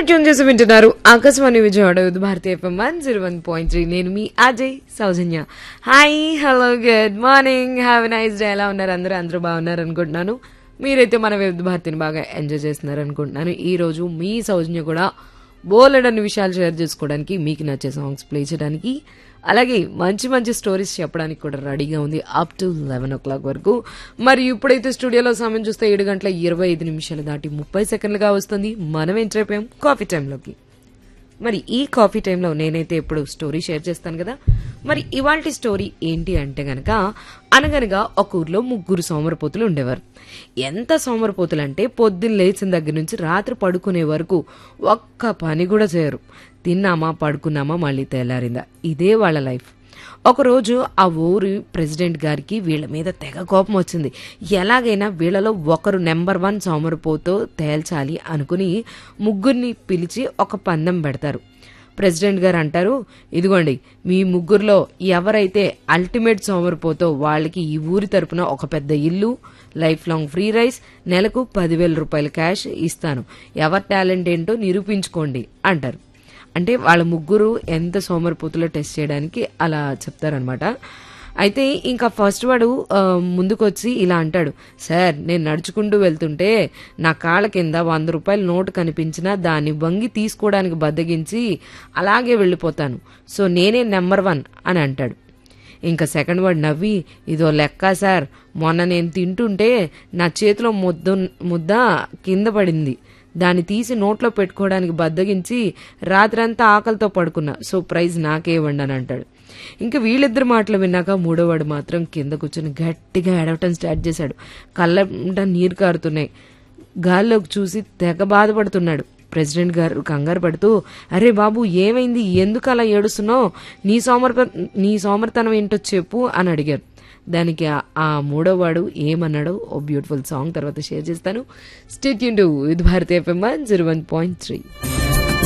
మీరు ట్యూన్ చేసి వింటున్నారు Akashvani Vijayawada with Bharati FM one zero one point three నేను మీ Ajay Soujanya hi hello good morning have nice day ఎలా ఉన్నారు అందరూ అందరూ బాగున్నారు అనుకుంటున్నాను మీరైతే మన వివిధ భారతిని బాగా ఎంజాయ్ చేస్తున్నారు అనుకుంటున్నాను ఈ రోజు మీ సౌజన్య కూడా బోలెడన్ని విషయాలు షేర్ చేసుకోవడానికి మీకు నచ్చే సాంగ్స్ ప్లే చేయడానికి అలాగే మంచి మంచి స్టోరీస్ చెప్పడానికి కూడా రెడీగా ఉంది up to eleven o'clock వరకు మరి ఇప్పుడైతే స్టూడియోలో సమయం చూస్తే ఏడు గంటల ఇరవై ఐదు నిమిషాలు దాటి ముప్పై సెకండ్లుగా వస్తుంది మనం ఎంటర్ అయిపోయాం కాఫీ టైంలోకి మరి ఈ కాఫీ టైంలో నేనైతే ఎప్పుడు స్టోరీ షేర్ చేస్తాను కదా మరి ఇవాల్టి స్టోరీ ఏంటి అంటే గనక అనగనగా ఒక ఊర్లో ముగ్గురు సోమరపోతులు ఉండేవారు ఎంత సోమరపోతులు అంటే పొద్దున్న లేచిన దగ్గర నుంచి రాత్రి పడుకునే వరకు ఒక్క పని కూడా చేయరు తిన్నామా పడుకున్నామా మళ్ళీ తెల్లారిందా ఇదే వాళ్ళ లైఫ్ ఒకరోజు ఆ ఊరి ప్రెసిడెంట్ గారికి వీళ్ళ మీద తెగ కోపం వచ్చింది ఎలాగైనా వీళ్ళలో ఒకరు నెంబర్ వన్ సోమరిపోతో తేల్చాలి అనుకుని ముగ్గురిని పిలిచి ఒక పందెం పెడతారు ప్రెసిడెంట్ గారు అంటారు ఇదిగోండి మీ ముగ్గురులో ఎవరైతే అల్టిమేట్ సోమరిపోతో వాళ్ళకి ఈ ఊరి తరపున ఒక పెద్ద ఇల్లు లైఫ్ లాంగ్ ఫ్రీ రైస్ నెలకు పదివేల రూపాయల క్యాష్ ఇస్తాను ఎవరి టాలెంట్ ఏంటో నిరూపించుకోండి అంటారు అంటే వాళ్ళ ముగ్గురు ఎంత సోమరిపోతులో టెస్ట్ చేయడానికి అలా చెప్తారనమాట అయితే ఇంకా ఫస్ట్ వాడు ఆ, ముందుకొచ్చి ఇలా అంటాడు సార్ నేను నడుచుకుంటూ వెళ్తుంటే నా కాళ్ళ కింద వంద రూపాయల నోటు కనిపించినా దాన్ని వంగి తీసుకోవడానికి బద్దగించి అలాగే వెళ్ళిపోతాను సో నేనే నెంబర్ వన్ అని అంటాడు ఇంకా సెకండ్ వర్డ్ నవ్వి ఇదో లెక్క సార్ మొన్న నేను తింటుంటే నా చేతిలో ముద్ద ముద్ద కింద పడింది దాన్ని తీసి నోట్లో పెట్టుకోవడానికి బద్దగించి రాత్రంతా ఆకలితో పడుకున్నా సో ప్రైజ్ నాకే ఇవ్వండి అని అంటాడు ఇంకా వీళ్ళిద్దరు మాటలు విన్నాక మూడోవాడు మాత్రం కింద కూర్చొని గట్టిగా ఏడవటం స్టార్ట్ చేశాడు కళ్ళంట నీరు కారుతున్నాయి గాల్లోకి చూసి తెగ బాధపడుతున్నాడు ప్రెసిడెంట్ గారు కంగారు పడుతూ అరే బాబు ఏమైంది ఎందుకు అలా ఏడుస్తున్నావు నీ సోమర్ప నీ సోమర్తనం ఏంటో చెప్పు అని అడిగారు దానికి ఆ- ఆ మూడో వాడు ఏమన్నాడో ఓ బ్యూటిఫుల్ సాంగ్ తర్వాత షేర్ చేస్తాను స్టేట్ యూన్ to with Bharatiya FM zero one point three